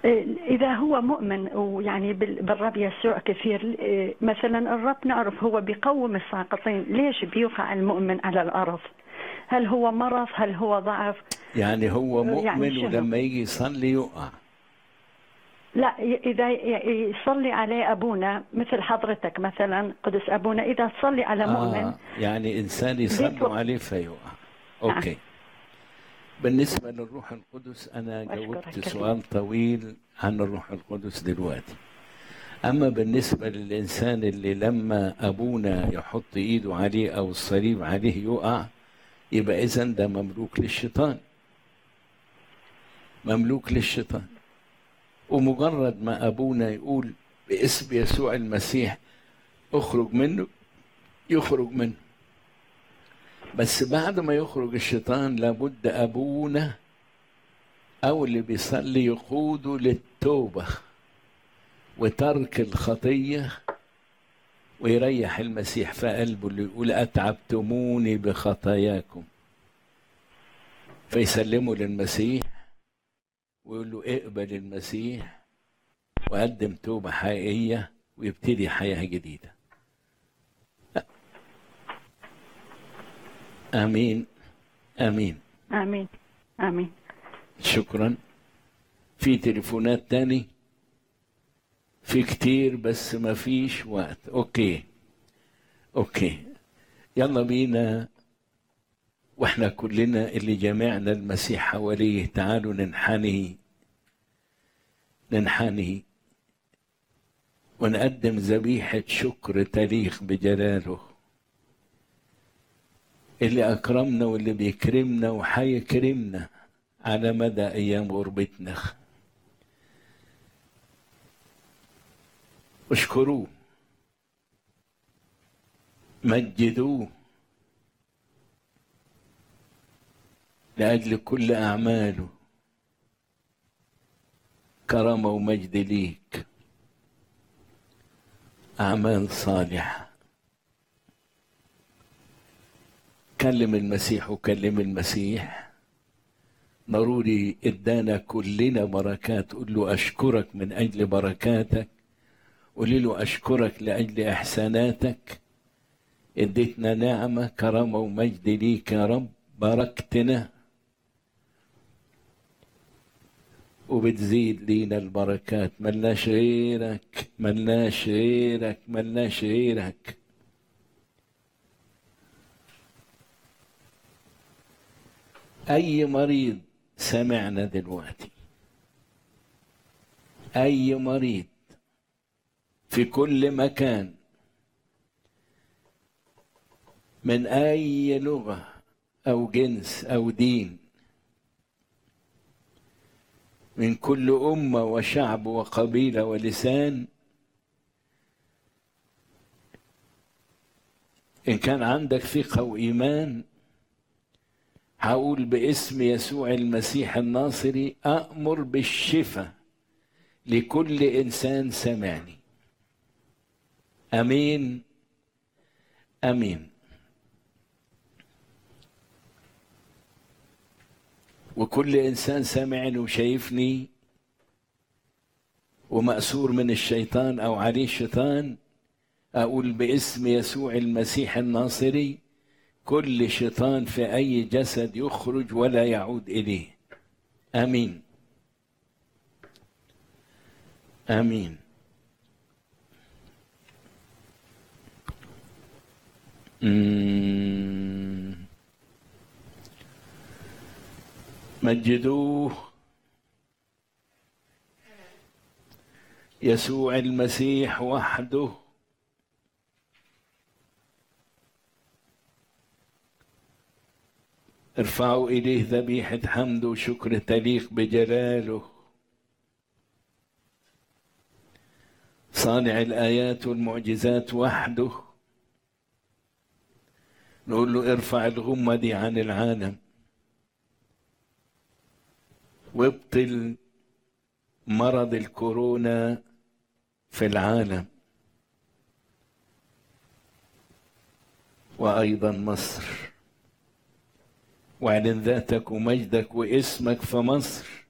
إذا هو مؤمن ويعني بال- بالرب يسوع كثير إيه، مثلا الرب نعرف هو بيقوم الساقطين ليش بيوقع المؤمن على الأرض هل هو مرض هل هو ضعف يعني هو يعني مؤمن شنو؟ ولما يجي يصلي يقع لا ي- إذا ي- يصلي عليه أبونا مثل حضرتك مثلا قدس أبونا إذا تصلي على مؤمن آه يعني إنسان يصلوا بيطلب- عليه فيقع أوكي بالنسبة للروح القدس أنا أشكرك جاوبت كثير. سؤال طويل عن الروح القدس دلوقتي أما بالنسبة للإنسان اللي لما أبونا يحط إيده عليه أو الصليب عليه يقع يبقى إذا ده مملوك للشيطان مملوك للشيطان ومجرد ما أبونا يقول باسم يسوع المسيح اخرج منه يخرج منه بس بعد ما يخرج الشيطان لابد أبونا أو اللي بيصلي يقوده للتوبة وترك الخطية ويريح المسيح في قلبه اللي يقول أتعبتموني بخطاياكم فيسلمه للمسيح ويقول له اقبل المسيح وقدم توبة حقيقية ويبتدي حياة جديدة آمين آمين آمين آمين شكرا في تليفونات تاني في كتير بس ما فيش وقت اوكي اوكي يلا بينا واحنا كلنا اللي جمعنا المسيح حواليه تعالوا ننحني ننحني ونقدم ذبيحة شكر تليق بجلاله اللي أكرمنا واللي بيكرمنا وحيكرمنا على مدى أيام غربتنا اشكروه مجدوه لأجل كل أعماله كرامة ومجد ليك أعمال صالحة كلم المسيح وكلم المسيح ضروري ادانا كلنا بركات قول له اشكرك من اجل بركاتك قول له اشكرك لاجل احساناتك اديتنا نعمه كرامه ومجد ليك يا رب باركتنا وبتزيد لينا البركات ملناش غيرك ملناش غيرك ملناش غيرك أي مريض سمعنا دلوقتي أي مريض في كل مكان من أي لغة أو جنس أو دين من كل أمة وشعب وقبيلة ولسان إن كان عندك ثقة وإيمان هقول باسم يسوع المسيح الناصري أأمر بالشفاء لكل إنسان سمعني أمين أمين وكل إنسان سامعني وشايفني ومأسور من الشيطان أو عليه شيطان أقول باسم يسوع المسيح الناصري كل شيطان في أي جسد يخرج ولا يعود إليه آمين آمين مم. مجدوه يسوع المسيح وحده ارفعوا إليه ذبيحة حمد وشكر تليق بجلاله صانع الآيات والمعجزات وحده نقول له ارفع الغمة دي عن العالم وابطل مرض الكورونا في العالم وأيضا مصر واعلن ذاتك ومجدك واسمك في مصر